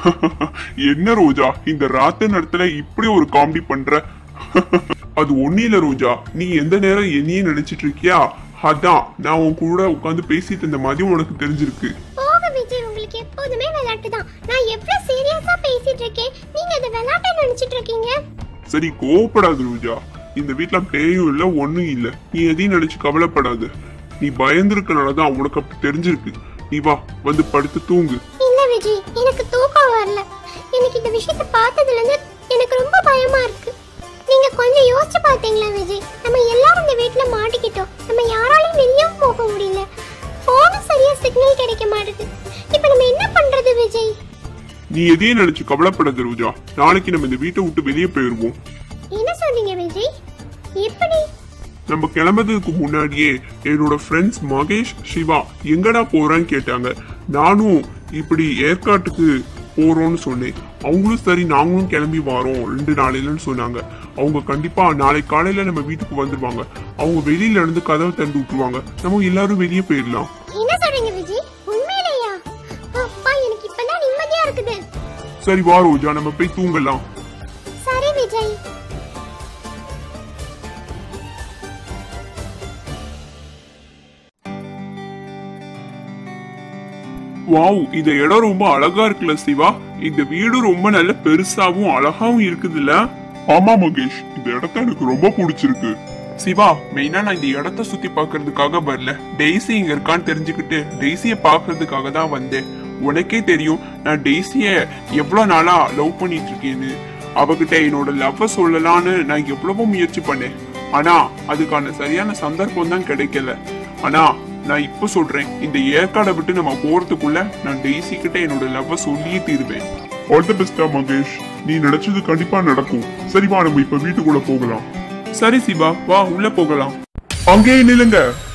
என்ன ரோஜா இந்த ராத்து நேரத்துல இப்படி ஒரு காமெடி பண்ற அது ஒண்ணு இல்ல ரோஜா நீ எந்த நேரம் என்னையே நினைச்சிட்டு இருக்கியா அதான் நான் உன் கூட உட்காந்து பேசிட்டு இருந்த மாதிரி உனக்கு தெரிஞ்சிருக்கு போக விஜய் உங்களுக்கு எப்போதுமே விளையாட்டு தான் நான் எவ்வளவு சீரியஸா பேசிட்டு இருக்கேன் நீங்க அதை விளையாட்ட நினைச்சிட்டு இருக்கீங்க சரி கோவப்படாத ரோஜா இந்த வீட்ல பேயும் இல்ல ஒண்ணும் இல்ல நீ எதையும் நினைச்சு கவலைப்படாத நீ பயந்துருக்கனாலதான் உனக்கு அப்படி தெரிஞ்சிருக்கு நீ வா வந்து படுத்து தூங்கு இல்ல விஜய் எனக்கு தூக்கம் வரல எனக்கு இந்த விஷயத்தை பார்த்ததுல இருந்து எனக்கு ரொம்ப பயமா இருக்கு நீங்க கொஞ்சம் யோசிச்சு பாத்தீங்களா விஜய் நம்ம எல்லாரும் இந்த வீட்ல மாட்டிக்கிட்டோம் நம்ம யாராலையும் வெளியே போக முடியல போனும் சரியா சிக்னல் கிடைக்க மாட்டுது இப்போ நம்ம என்ன பண்றது விஜய் நீ எதையும் நினைச்சு கவலைப்படாத ரோஜா நாளைக்கு நம்ம இந்த வீட்டை விட்டு வெளியே போயிருவோம் என்ன சொன்னீங்க விஜய் எப்படி நம்ம கிளம்புறதுக்கு முன்னாடியே என்னோட ஃப்ரெண்ட்ஸ் மகேஷ் சிவா எங்கடா போறான்னு கேட்டாங்க நானும் இப்படி ஏற்காட்டுக்கு போறோம்னு சொன்னேன் அவங்களும் சரி நாங்களும் கிளம்பி வரோம் ரெண்டு நாளையிலன்னு சொன்னாங்க அவங்க கண்டிப்பா நாளை காலையில நம்ம வீட்டுக்கு வந்துருவாங்க அவங்க வெளியில இருந்து கதவை திறந்து விட்டுருவாங்க நம்ம எல்லாரும் வெளியே போயிடலாம் என்ன சொல்றீங்க விஜய் உண்மையிலேயா அப்பா எனக்கு இப்பதான் நிம்மதியா இருக்குது சரி வா ரோஜா நம்ம போய் தூங்கலாம் சரி விஜய் வாவ் இந்த இடம் ரொம்ப அழகா இருக்குல்ல சிவா இந்த வீடு ரொம்ப நல்ல பெருசாவும் அழகாவும் இருக்குதுல்ல ஆமா மகேஷ் இந்த இடத்த எனக்கு ரொம்ப பிடிச்சிருக்கு சிவா மெயினா நான் இந்த இடத்த சுத்தி பார்க்கிறதுக்காக வரல டெய்ஸி இங்க இருக்கான்னு தெரிஞ்சுக்கிட்டு டெய்ஸிய பார்க்கிறதுக்காக தான் வந்தேன் உனக்கே தெரியும் நான் டெய்ஸிய எவ்வளவு நாளா லவ் பண்ணிட்டு இருக்கேன்னு அவகிட்ட என்னோட லவ்வ சொல்லலான்னு நான் எவ்வளவோ முயற்சி பண்ணேன் ஆனா அதுக்கான சரியான சந்தர்ப்பம் தான் கிடைக்கல ஆனா நான் இப்ப சொல்றேன் இந்த ஏற்காடை விட்டு நம்ம போறதுக்குள்ள நான் டெய்ஸி கிட்ட என்னோட லவ்வ சொல்லியே தீருவேன் ஆல் தி பெஸ்டா மகேஷ் நீ நினைச்சது கண்டிப்பா நடக்கும் சரி வா நம்ம இப்ப வீட்டுக்குள்ள போகலாம் சரி சிவா வா உள்ள போகலாம் அங்கேயே நில்லுங்க